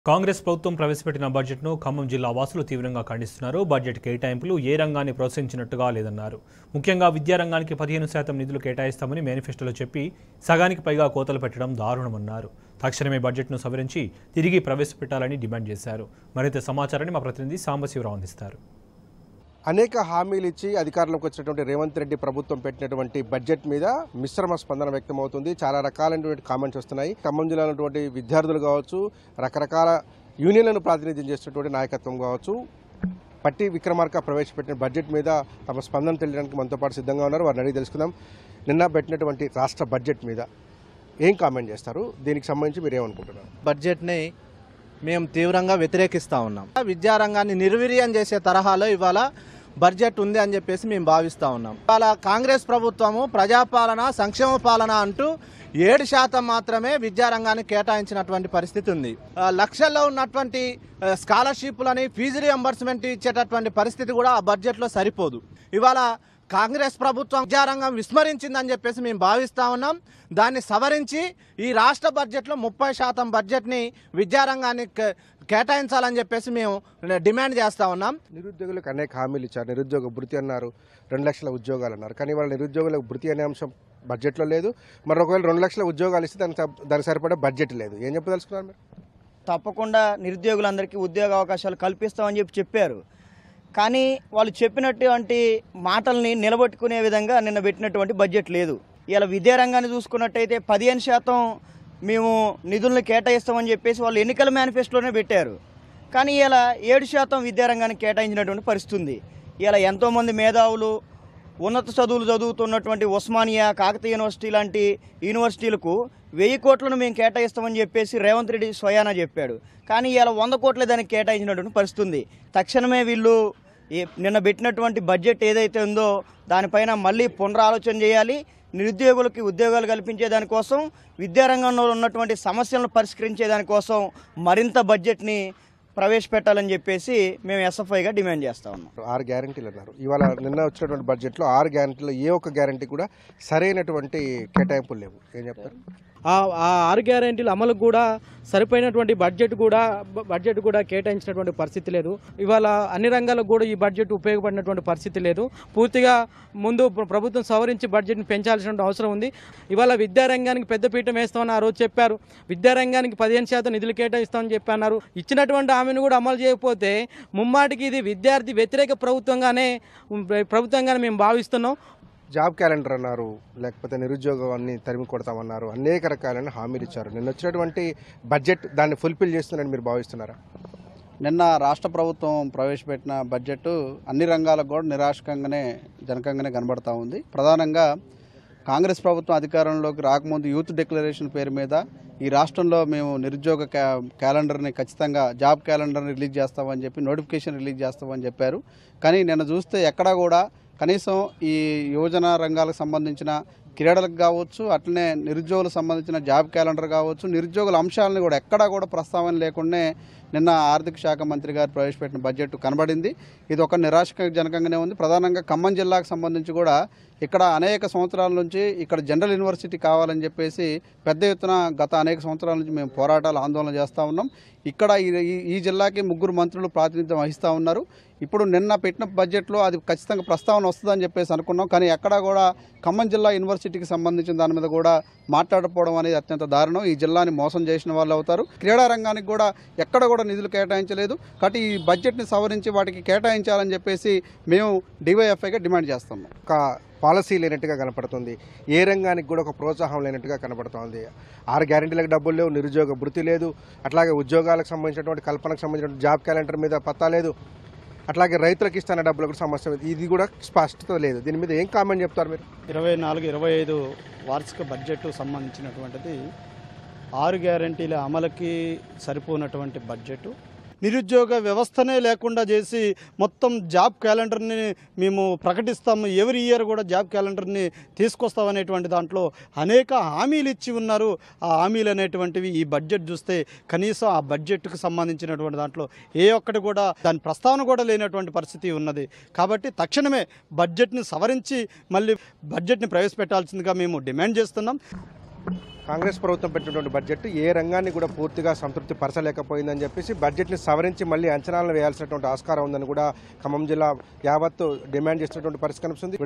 కాంగ్రెస్ ప్రభుత్వం ప్రవేశపెట్టిన బడ్జెట్ను ఖమ్మం జిల్లా వాసులు తీవ్రంగా ఖండిస్తున్నారు బడ్జెట్ కేటాయింపులు ఏ రంగాన్ని ప్రోత్సహించినట్టుగా లేదన్నారు ముఖ్యంగా విద్యారంగానికి పదిహేను శాతం నిధులు కేటాయిస్తామని మేనిఫెస్టోలో చెప్పి సగానికి పైగా కోతలు పెట్టడం దారుణమన్నారు తక్షణమే బడ్జెట్ను సవరించి తిరిగి ప్రవేశపెట్టాలని డిమాండ్ చేశారు మరింత సమాచారాన్ని మా ప్రతినిధి సాంబశివరావు అందిస్తారు అనేక హామీలు ఇచ్చి అధికారంలోకి వచ్చినటువంటి రేవంత్ రెడ్డి ప్రభుత్వం పెట్టినటువంటి బడ్జెట్ మీద మిశ్రమ స్పందన వ్యక్తమవుతుంది చాలా రకాలైనటువంటి కామెంట్స్ వస్తున్నాయి ఖమ్మం జిల్లాలో ఉన్నటువంటి విద్యార్థులు కావచ్చు రకరకాల యూనియన్లను ప్రాతినిధ్యం చేస్తున్నటువంటి నాయకత్వం కావచ్చు పట్టి విక్రమార్క ప్రవేశపెట్టిన బడ్జెట్ మీద తమ స్పందన తెలియడానికి మనతో పాటు సిద్ధంగా ఉన్నారు వారిని అడిగి తెలుసుకుందాం నిన్న పెట్టినటువంటి రాష్ట్ర బడ్జెట్ మీద ఏం కామెంట్ చేస్తారు దీనికి సంబంధించి మీరు ఏమనుకుంటున్నారు బడ్జెట్ని మేము తీవ్రంగా వ్యతిరేకిస్తూ ఉన్నాం విద్యారంగాన్ని నిర్వీర్యం చేసే తరహాలో ఇవాళ బడ్జెట్ ఉంది అని చెప్పేసి మేము భావిస్తూ ఉన్నాం ఇవాళ కాంగ్రెస్ ప్రభుత్వము ప్రజాపాలన సంక్షేమ పాలన అంటూ ఏడు శాతం మాత్రమే విద్యారంగానికి కేటాయించినటువంటి పరిస్థితి ఉంది ఆ, లక్షల్లో ఉన్నటువంటి ఆ, స్కాలర్షిప్లని ఫీజు రియంబర్స్మెంట్ ఇచ్చేటటువంటి పరిస్థితి కూడా ఆ బడ్జెట్లో సరిపోదు ఇవాళ కాంగ్రెస్ ప్రభుత్వం విద్యారంగం విస్మరించిందని చెప్పేసి మేము భావిస్తా ఉన్నాం దాన్ని సవరించి ఈ రాష్ట్ర బడ్జెట్లో ముప్పై శాతం బడ్జెట్ని విద్యారంగానికి కే- కేటాయించాలని చెప్పేసి మేము డిమాండ్ చేస్తా ఉన్నాం నిరుద్యోగులకు అనేక హామీలు ఇచ్చారు నిరుద్యోగ భృతి అన్నారు రెండు లక్షల ఉద్యోగాలు అన్నారు కానీ వాళ్ళ నిరుద్యోగులకు భృతి అనే అంశం బడ్జెట్లో లేదు మరి ఒకవేళ రెండు లక్షల ఉద్యోగాలు ఇస్తే దానికి స- దానికి సరిపడే బడ్జెట్ లేదు ఏం చెప్పదలుచుకున్నారు మీరు తప్పకుండా నిరుద్యోగులందరికీ ఉద్యోగ అవకాశాలు కల్పిస్తామని చెప్పి చెప్పారు కానీ వాళ్ళు చెప్పినటువంటి మాటల్ని నిలబెట్టుకునే విధంగా నిన్న పెట్టినటువంటి బడ్జెట్ లేదు ఇలా విద్యారంగాన్ని చూసుకున్నట్టయితే పదిహేను శాతం మేము నిధులను కేటాయిస్తామని చెప్పేసి వాళ్ళు ఎన్నికల మేనిఫెస్టోనే పెట్టారు కానీ ఇలా ఏడు శాతం విద్యారంగానికి కేటాయించినటువంటి పరిస్థితి ఉంది ఇలా ఎంతోమంది మేధావులు ఉన్నత చదువులు చదువుతున్నటువంటి ఉస్మానియా కాకతీయ యూనివర్సిటీ లాంటి యూనివర్సిటీలకు వెయ్యి కోట్లను మేము కేటాయిస్తామని చెప్పేసి రేవంత్ రెడ్డి స్వయానా చెప్పాడు కానీ ఇలా వంద కోట్ల దానికి కేటాయించినటువంటి పరిస్థితి ఉంది తక్షణమే వీళ్ళు ఈ- నిన్న పెట్టినటువంటి బడ్జెట్ ఏదైతే ఉందో దానిపైన మళ్ళీ పునరాలోచన చేయాలి నిరుద్యోగులకి ఉద్యోగాలు కల్పించే దానికోసం విద్యారంగంలో ఉన్నటువంటి సమస్యలను పరిష్కరించే దానికోసం మరింత బడ్జెట్ని ప్రవేశపెట్టాలని చెప్పేసి మేము ఎస్ఎఫ్ఐగా డిమాండ్ చేస్తా ఉన్నాం ఆరు గ్యారంటీలు అన్నారు ఇవాళ నిన్న వచ్చినటువంటి బడ్జెట్లో ఆరు గ్యారంటీలో ఏ ఒక్క గ్యారంటీ కూడా సరైనటువంటి కేటాయింపులు లేవు ఏం చెప్తారు ఆ ఆ ఆరు గ్యారెంటీల అమలుకు కూడా సరిపోయినటువంటి బడ్జెట్ కూడా బ- బడ్జెట్ కూడా కేటాయించినటువంటి పరిస్థితి లేదు ఇవాళ అన్ని రంగాలకు కూడా ఈ బడ్జెట్ ఉపయోగపడినటువంటి పరిస్థితి లేదు పూర్తిగా ముందు ప్ర- ప్రభుత్వం సవరించి బడ్జెట్ని పెంచాల్సిన అవసరం ఉంది ఇవాళ విద్యారంగానికి పెద్దపీఠం వేస్తామని ఆ రోజు చెప్పారు విద్యారంగానికి పదిహేను శాతం నిధులు కేటాయిస్తామని చెప్పి అన్నారు ఇచ్చినటువంటి హామీని కూడా అమలు చేయకపోతే ముమ్మాటికి ఇది విద్యార్థి వ్యతిరేక ప్రభుత్వంగానే ఉం, ప్రభుత్వంగానే మేము భావిస్తున్నాం జాబ్ క్యాలెండర్ అన్నారు లేకపోతే నిరుద్యోగాన్ని తరిమి కొడతామన్నారు అనేక రకాలైన హామీలు ఇచ్చారు నిన్న వచ్చినటువంటి బడ్జెట్ దాన్ని ఫుల్ఫిల్ చేస్తుందని మీరు భావిస్తున్నారా నిన్న రాష్ట్ర ప్రభుత్వం ప్రవేశపెట్టిన బడ్జెట్ అన్ని రంగాలకు కూడా నిరాశకంగానే జనకంగానే కనబడతా ఉంది ప్రధానంగా కాంగ్రెస్ ప్రభుత్వం అధికారంలోకి రాకముందు యూత్ డిక్లరేషన్ పేరు మీద ఈ రాష్ట్రంలో మేము నిరుద్యోగ క్యా క్యాలెండర్ని ఖచ్చితంగా జాబ్ క్యాలెండర్ని రిలీజ్ చేస్తామని చెప్పి నోటిఫికేషన్ రిలీజ్ చేస్తామని చెప్పారు కానీ నిన్న చూస్తే ఎక్కడా కూడా కనీసం ఈ యువజన రంగాలకు సంబంధించిన క్రీడలకు కావచ్చు అట్లనే నిరుద్యోగులకు సంబంధించిన జాబ్ క్యాలెండర్ కావచ్చు నిరుద్యోగుల అంశాలను కూడా ఎక్కడా కూడా ప్రస్తావన లేకుండానే నిన్న ఆర్థిక శాఖ మంత్రి గారు ప్రవేశపెట్టిన బడ్జెట్ కనబడింది ఇది ఒక నిరాశజనకంగానే ఉంది ప్రధానంగా ఖమ్మం జిల్లాకు సంబంధించి కూడా ఇక్కడ అనేక సంవత్సరాల నుంచి ఇక్కడ జనరల్ యూనివర్సిటీ కావాలని చెప్పేసి పెద్ద ఎత్తున గత అనేక సంవత్సరాల నుంచి మేము పోరాటాలు ఆందోళన చేస్తూ ఉన్నాం ఇక్కడ ఈ- ఈ- ఈ జిల్లాకి ముగ్గురు మంత్రులు ప్రాతినిధ్యం వహిస్తూ ఉన్నారు ఇప్పుడు నిన్న పెట్టిన బడ్జెట్లో అది ఖచ్చితంగా ప్రస్తావన వస్తుందని చెప్పేసి అనుకున్నాం కానీ ఎక్కడా కూడా ఖమ్మం జిల్లా యూనివర్సిటీకి సంబంధించిన దాని మీద కూడా మాట్లాడకపోవడం అనేది అత్యంత దారుణం ఈ జిల్లాని మోసం చేసిన వాళ్ళు అవుతారు క్రీడా రంగానికి కూడా ఎక్కడ కూడా నిధులు కేటాయించలేదు కాబట్టి ఈ బడ్జెట్ని సవరించి వాటికి కేటాయించాలని చెప్పేసి మేము డివైఎఫ్ఐగా డిమాండ్ చేస్తున్నాం ఒక పాలసీ లేనట్టుగా కనపడుతుంది ఏ రంగానికి కూడా ఒక ప్రోత్సాహం లేనట్టుగా కనపడుతోంది ఆరు గ్యారంటీలకు డబ్బులు లేవు నిరుద్యోగ భృతి లేదు అట్లాగే ఉద్యోగాలకు సంబంధించినటువంటి కల్పనకు సంబంధించిన జాబ్ క్యాలెండర్ మీద పత్తా లేదు అట్లాగే రైతులకు ఇస్తున్న డబ్బులు కూడా సమస్య ఉంది. ఇది కూడా స్పష్టత లేదు దీని మీద ఏం కామెంట్ చెప్తారు మీరు ఇరవై నాలుగు ఇరవై ఐదు వార్షిక బడ్జెట్ సంబంధించినటువంటిది ఆరు గ్యారంటీల అమలుకి సరిపోనటువంటి బడ్జెట్ నిరుద్యోగ వ్యవస్థనే లేకుండా చేసి మొత్తం జాబ్ క్యాలెండర్ని మేము ప్రకటిస్తాము ఎవరి ఇయర్ కూడా జాబ్ క్యాలెండర్ని తీసుకొస్తామనేటువంటి దాంట్లో అనేక హామీలు ఇచ్చి ఉన్నారు ఆ హామీలు అనేటువంటివి ఈ బడ్జెట్ చూస్తే కనీసం ఆ బడ్జెట్కు సంబంధించినటువంటి దాంట్లో ఏ ఒక్కటి కూడా దాని ప్రస్తావన కూడా లేనటువంటి పరిస్థితి ఉన్నది కాబట్టి తక్షణమే బడ్జెట్ని సవరించి మళ్ళీ బడ్జెట్ని ప్రవేశపెట్టాల్సిందిగా మేము డిమాండ్ చేస్తున్నాం కాంగ్రెస్ ప్రభుత్వం పెట్టినటువంటి బడ్జెట్ ఏ రంగాన్ని కూడా పూర్తిగా సంతృప్తి పరచలేకపోయిందని చెప్పేసి బడ్జెట్ని సవరించి మళ్ళీ అంచనాలను వేయాల్సినటువంటి ఆస్కారం ఉందని కూడా ఖమ్మం జిల్లా యావత్తు డిమాండ్ చేసినటువంటి పరిస్థితి కనిపిస్తుంది